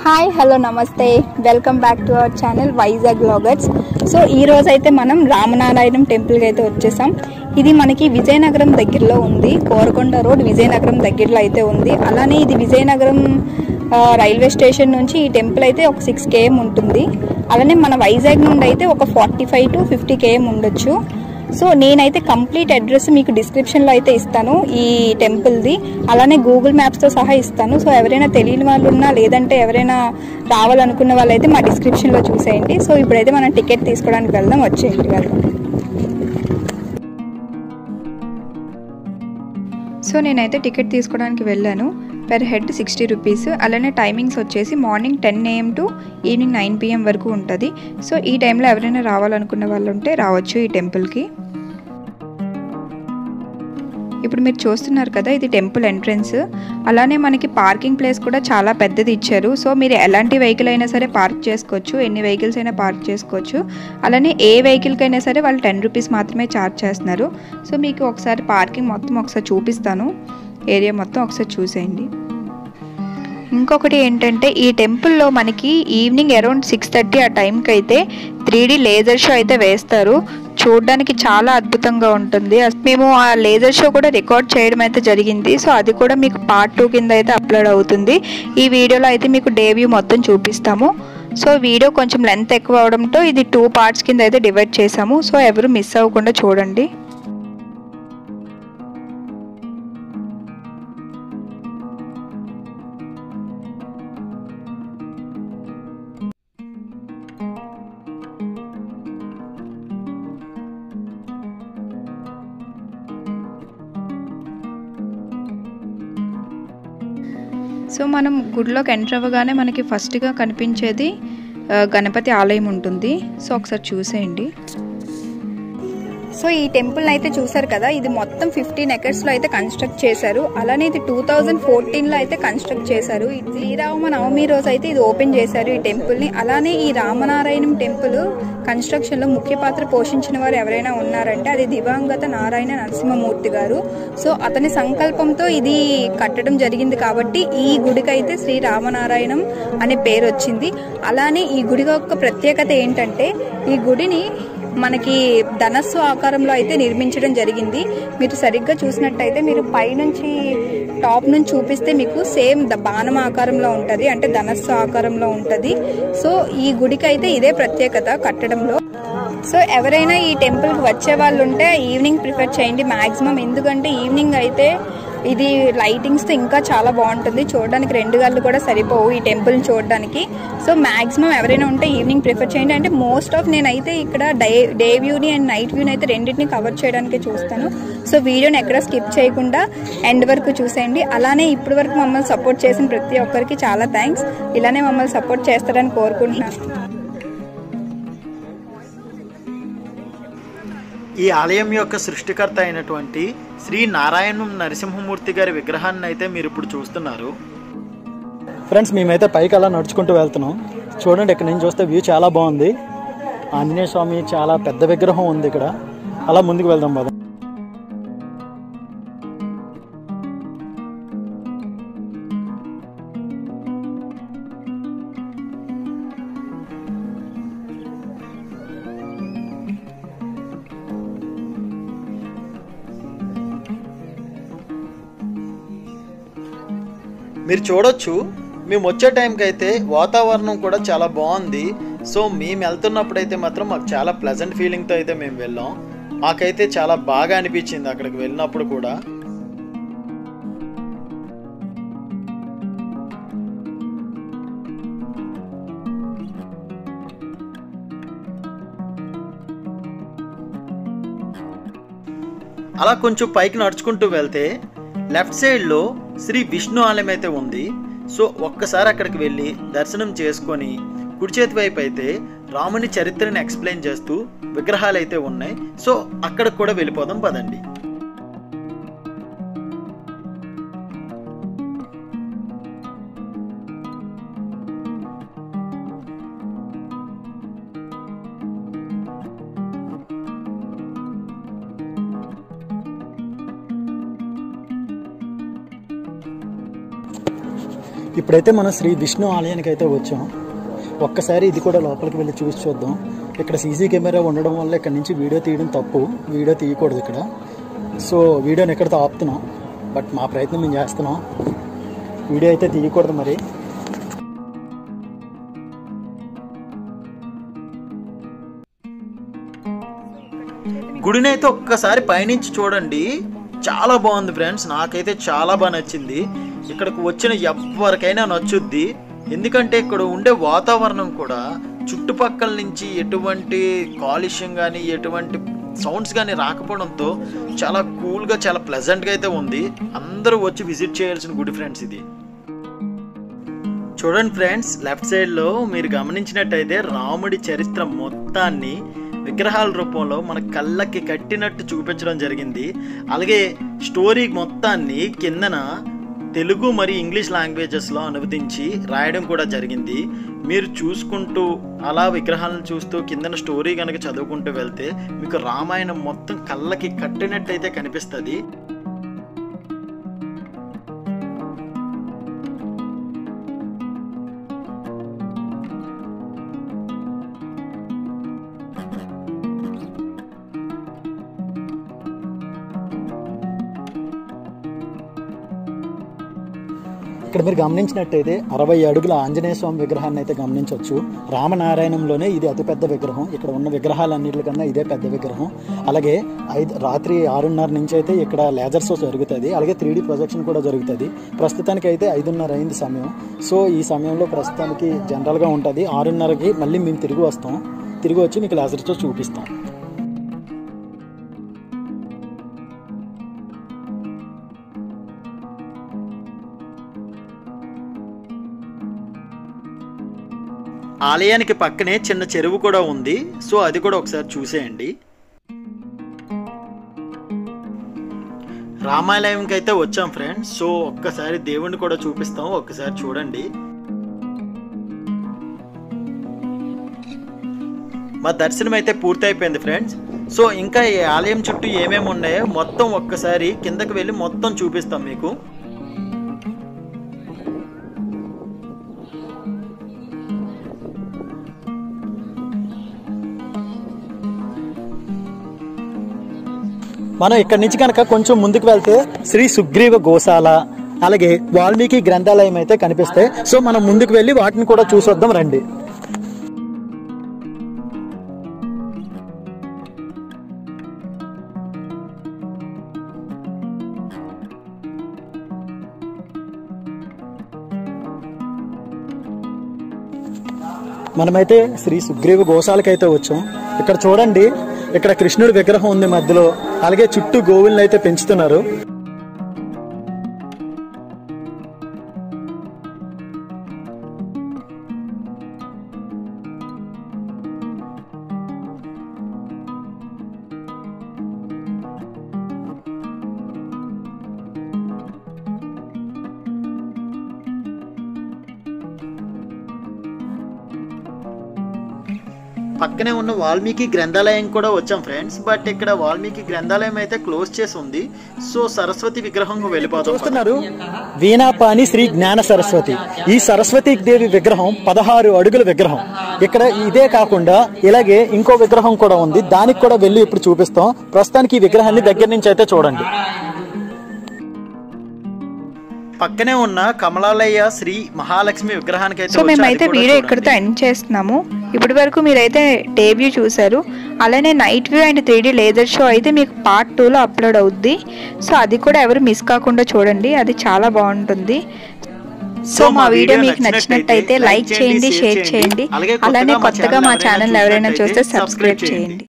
Hi hello నమస్తే welcome back to our channel Vizag bloggers so ఈ రోజు అయితే మనం రామనారాయణం టెంపుల్కి అయితే వచ్చేసాం ఇది మనకి విజయనగరం దగ్గరలో ఉంది కోరకొండ రోడ్ విజయనగరం దగ్గరలో అయితే ఉంది అలానే ఇది విజయనగరం ఆ, రైల్వే స్టేషన్ నుంచి ఈ టెంపుల్ అయితే ఒక సిక్స్ కేఎం ఉంటుంది అలానే మన వైజాగ్ నుండి అయితే ఒక forty five to fifty KM ఉండొచ్చు సో నేనైతే కంప్లీట్ అడ్రస్ మీకు డిస్క్రిప్షన్లో అయితే ఇస్తాను ఈ టెంపుల్ది అలానే గూగుల్ మ్యాప్స్తో సహా ఇస్తాను సో ఎవరైనా తెలియని వాళ్ళు ఉన్నా లేదంటే ఎవరైనా రావాలనుకున్న వాళ్ళైతే మా డిస్క్రిప్షన్లో చూసేయండి సో ఇప్పుడైతే మనం టికెట్ తీసుకోవడానికి వెళ్దాం వచ్చేయండి వెళ్దాం సో నేనైతే టికెట్ తీసుకోవడానికి వెళ్ళాను పెర్ హెడ్ సిక్స్టీ రూపీస్ అలానే టైమింగ్స్ వచ్చేసి morning ten AM to evening nine PM వరకు ఉంటుంది సో ఈ టైంలో ఎవరైనా రావాలనుకున్న వాళ్ళు ఉంటే రావచ్చు ఈ టెంపుల్కి ఇప్పుడు మీరు చూస్తున్నారు కదా ఇది టెంపుల్ ఎంట్రన్స్ అలానే మనకి పార్కింగ్ ప్లేస్ కూడా చాలా పెద్దది ఇచ్చారు సో మీరు ఎలాంటి వెహికల్ అయినా సరే పార్క్ చేసుకోవచ్చు ఎన్ని వెహికల్స్ అయినా పార్క్ చేసుకోవచ్చు అలానే ఏ వెహికల్కి అయినా సరే వాళ్ళు టెన్ రూపీస్ మాత్రమే ఛార్జ్ చేస్తున్నారు సో మీకు ఒకసారి పార్కింగ్ మొత్తం ఒకసారి చూపిస్తాను ఏరియా మొత్తం ఒకసారి చూసేయండి ఇంకొకటి ఏంటంటే ఈ టెంపుల్లో మనకి ఈవినింగ్ అరౌండ్ సిక్స్ థర్టీ ఆ టైంకి అయితే త్రీ డీ లేజర్ షో అయితే వేస్తారు చూడడానికి చాలా అద్భుతంగా ఉంటుంది అస్- మేము ఆ లేజర్ షో కూడా రికార్డ్ చేయడం అయితే జరిగింది సో అది కూడా మీకు పార్ట్ టూ కింద అయితే అప్లోడ్ అవుతుంది ఈ వీడియోలో అయితే మీకు డే వ్యూ మొత్తం చూపిస్తాము సో వీడియో కొంచెం లెంత్ ఎక్కువ అవడంతో ఇది టూ పార్ట్స్ కింద అయితే డివైడ్ చేసాము సో ఎవరు మిస్ అవ్వకుండా చూడండి సో మనం గుడిలోకి ఎంటర్ అవ్వగానే మనకి ఫస్ట్గా కనిపించేది ఆ, గణపతి ఆలయం ఉంటుంది సో ఒకసారి చూసేయండి సో ఈ టెంపుల్ అయితే చూసారు కదా ఇది మొత్తం ఫిఫ్టీన్ ఎకర్స్ లో అయితే కన్స్ట్రక్ట్ చేశారు అలానే ఇది టూ థౌజండ్ ఫోర్టీన్ లో అయితే కన్స్ట్రక్ట్ చేశారు ఈ శ్రీరామ నవమి రోజు అయితే ఇది ఓపెన్ చేశారు ఈ టెంపుల్ ని అలానే ఈ రామనారాయణం టెంపుల్ కన్స్ట్రక్షన్ లో ముఖ్య పాత్ర పోషించిన వారు ఎవరైనా ఉన్నారంటే అది దివంగత నారాయణ నరసింహమూర్తి గారు సో అతని సంకల్పంతో ఇది కట్టడం జరిగింది కాబట్టి ఈ గుడికి అయితే శ్రీ రామనారాయణం అనే పేరు వచ్చింది అలానే ఈ గుడి యొక్క ప్రత్యేకత ఏంటంటే ఈ గుడిని మనకి ధనస్సు ఆకారంలో అయితే నిర్మించడం జరిగింది మీరు సరిగ్గా చూసినట్టయితే మీరు పైనుంచి టాప్ నుంచి చూపిస్తే మీకు సేమ్ ద బాణం ఆకారంలో ఉంటుంది అంటే ధనస్సు ఆకారంలో ఉంటుంది సో ఈ గుడికి అయితే ఇదే ప్రత్యేకత కట్టడంలో సో ఎవరైనా ఈ టెంపుల్కి వచ్చే వాళ్ళు ఉంటే ఈవినింగ్ ప్రిఫర్ చేయండి మాక్సిమం ఎందుకంటే ఈవినింగ్ అయితే ఇది లైటింగ్స్తో ఇంకా చాలా బాగుంటుంది చూడడానికి రెండు గళ్ళు కూడా సరిపోవు ఈ టెంపుల్ని చూడడానికి సో మాక్సిమం ఎవరైనా ఉంటే ఈవినింగ్ ప్రిఫర్ చేయండి అంటే మోస్ట్ ఆఫ్ నేనైతే ఇక్కడ డే డే వ్యూని అండ్ నైట్ వ్యూని అయితే రెండింటిని కవర్ చేయడానికి చూస్తాను సో వీడియోని ఎక్కడ స్కిప్ చేయకుండా ఎండ్ వరకు చూసేయండి అలానే ఇప్పటి వరకు మమ్మల్ని సపోర్ట్ చేసిన ప్రతి ఒక్కరికి చాలా థ్యాంక్స్ ఇలానే మమ్మల్ని సపోర్ట్ చేస్తారని కోరుకుంటున్నాను ఈ ఆలయం యొక్క సృష్టికర్త అయినటువంటి శ్రీ నారాయణం నరసింహమూర్తి గారి విగ్రహాన్ని అయితే మీరు ఇప్పుడు చూస్తున్నారు ఫ్రెండ్స్ మేమైతే పైకి అలా నడుచుకుంటూ వెళ్తున్నాం చూడండి ఇక్కడ నుంచి చూస్తే వ్యూ చాలా బాగుంది ఆంజనేయ స్వామి చాలా పెద్ద విగ్రహం ఉంది ఇక్కడ అలా ముందుకు వెళ్దాం బాబా మీరు చూడొచ్చు మేము వచ్చే టైంకి అయితే వాతావరణం కూడా చాలా బాగుంది సో మేము వెళ్తున్నప్పుడు అయితే మాత్రం మాకు చాలా ప్లెజెంట్ ఫీలింగ్తో అయితే మేము వెళ్ళాం మాకైతే చాలా బాగా అనిపించింది అక్కడికి వెళ్ళినప్పుడు కూడా అలా కొంచెం పైకి నడుచుకుంటూ వెళ్తే లెఫ్ట్ సైడ్లో శ్రీ విష్ణు ఆలయం అయితే ఉంది సో ఒక్కసారి అక్కడికి వెళ్ళి దర్శనం చేసుకొని కుడి చేతి వైపు అయితే రాముని చరిత్రని ఎక్స్ప్లెయిన్ చేస్తూ విగ్రహాలు అయితే ఉన్నాయి సో అక్కడికి కూడా వెళ్ళిపోదాం పదండి ఇప్పుడైతే మనం శ్రీ విష్ణు ఆలయానికి అయితే వచ్చాం ఒక్కసారి ఇది కూడా లోపలికి వెళ్ళి చూసి చూద్దాం ఇక్కడ సీసీ కెమెరా ఉండడం వల్ల ఇక్కడ నుంచి వీడియో తీయడం తప్పు వీడియో తీయకూడదు ఇక్కడ సో వీడియోని ఎక్కడితో ఆపుతున్నాం బట్ మా ప్రయత్నం మేము చేస్తున్నాం వీడియో అయితే తీయకూడదు మరి గుడిని అయితే ఒక్కసారి పైనుంచి చూడండి చాలా బాగుంది ఫ్రెండ్స్ నాకైతే చాలా బాగా నచ్చింది ఇక్కడికి వచ్చిన ఎవరికైనా నచ్చుద్ది ఎందుకంటే ఇక్కడ ఉండే వాతావరణం కూడా చుట్టుపక్కల నుంచి ఎటువంటి కాలుష్యం కానీ ఎటువంటి సౌండ్స్ కానీ రాకపోవడంతో చాలా కూల్గా చాలా ప్లెజెంట్గా అయితే ఉంది అందరూ వచ్చి విజిట్ చేయాల్సిన గుడి ఫ్రెండ్స్ ఇది చూడండి ఫ్రెండ్స్ లెఫ్ట్ సైడ్లో మీరు గమనించినట్టయితే రాముడి చరిత్ర మొత్తాన్ని విగ్రహాల రూపంలో మన కళ్ళకి కట్టినట్టు చూపించడం జరిగింది అలాగే స్టోరీ మొత్తాన్ని కిందన తెలుగు మరియు ఇంగ్లీష్ లాంగ్వేజెస్లో అనువదించి రాయడం కూడా జరిగింది మీరు చూసుకుంటూ అలా విగ్రహాలను చూస్తూ కిందన స్టోరీ కనుక చదువుకుంటూ వెళ్తే మీకు రామాయణం మొత్తం కళ్ళకి కట్టినట్టయితే కనిపిస్తుంది ఇక్కడ మీరు గమనించినట్టయితే అరవై అడుగుల ఆంజనేయ స్వామి విగ్రహాన్ని అయితే గమనించవచ్చు రామనారాయణంలోనే ఇది అతిపెద్ద విగ్రహం ఇక్కడ ఉన్న విగ్రహాలన్నిటికన్నా ఇదే పెద్ద విగ్రహం అలాగే ఐదు రాత్రి ఆరున్నర నుంచి అయితే ఇక్కడ లేజర్ షో జరుగుతుంది అలాగే త్రీ ప్రొజెక్షన్ కూడా జరుగుతుంది ప్రస్తుతానికి అయితే ఐదున్నర అయింది సమయం సో ఈ సమయంలో ప్రస్తుతానికి జనరల్గా ఉంటుంది ఆరున్నరకి మళ్ళీ మేము తిరిగి వస్తాం తిరిగి వచ్చి మీకు లేజర్ షో చూపిస్తాం ఆలయానికి పక్కనే చిన్న చెరువు కూడా ఉంది సో అది కూడా ఒకసారి చూసేయండి రామాలయంకి అయితే వచ్చాం ఫ్రెండ్స్ సో ఒక్కసారి దేవుణ్ణి కూడా చూపిస్తాం ఒక్కసారి చూడండి మా దర్శనం అయితే పూర్తయిపోయింది ఫ్రెండ్స్ సో ఇంకా ఈ ఆలయం చుట్టూ ఏమేమి ఉన్నాయో మొత్తం ఒక్కసారి కిందకి వెళ్ళి మొత్తం చూపిస్తాం మీకు మనం ఇక్కడి నుంచి కనుక కొంచెం ముందుకు వెళ్తే శ్రీ సుగ్రీవ గోశాల అలాగే వాల్మీకి గ్రంథాలయం అయితే కనిపిస్తాయి సో మనం ముందుకు వెళ్ళి వాటిని కూడా చూసొద్దాం రండి మనమైతే శ్రీ సుగ్రీవ గోశాలకైతే వచ్చాం ఇక్కడ చూడండి ఇక్కడ కృష్ణుడి విగ్రహం ఉంది మధ్యలో అలాగే చుట్టూ గోవుల్ని అయితే పెంచుతున్నారు పక్కనే ఉన్న వాల్మీకి గ్రంథాలయం కూడా వచ్చాం ఫ్రెండ్స్ బట్ ఇక్కడ వాల్మీకి గ్రంథాలయం అయితే క్లోజ్ చేసి ఉంది సో సరస్వతి విగ్రహం వెళ్ళిపోతాం చూస్తున్నారు వీణాపాని శ్రీ జ్ఞాన సరస్వతి ఈ సరస్వతి దేవి విగ్రహం పదహారు అడుగుల విగ్రహం ఇక్కడ ఇదే కాకుండా ఇలాగే ఇంకో విగ్రహం కూడా ఉంది దానికి కూడా వెళ్ళి ఇప్పుడు చూపిస్తాం ప్రస్తుతానికి ఈ విగ్రహాన్ని దగ్గర నుంచి అయితే చూడండి పక్కనే ఉన్న కమలాలయ శ్రీ మహాలక్ష్మి విగ్రహానికి అయితే సో వచ్చి అది మేమైతే కూడా వీడియో చూడండి. ఇక్కడితో ఎండ్ చేస్తున్నాము ఇప్పటి వరకు మీరైతే డే వ్యూ చూసారు అలానే night view and three D laser show అయితే మీకు పార్ట్ టూలో అప్లోడ్ అవుద్ది సో అది కూడా ఎవరు మిస్ కాకుండా చూడండి అది చాలా బాగుంటుంది సో మా వీడియో మీకు నచ్చినట్టయితే లైక్ చేయండి షేర్ చేయండి అలానే కొత్తగా మా ఛానల్ ఎవరైనా చూస్తే సబ్స్క్రైబ్ చేయండి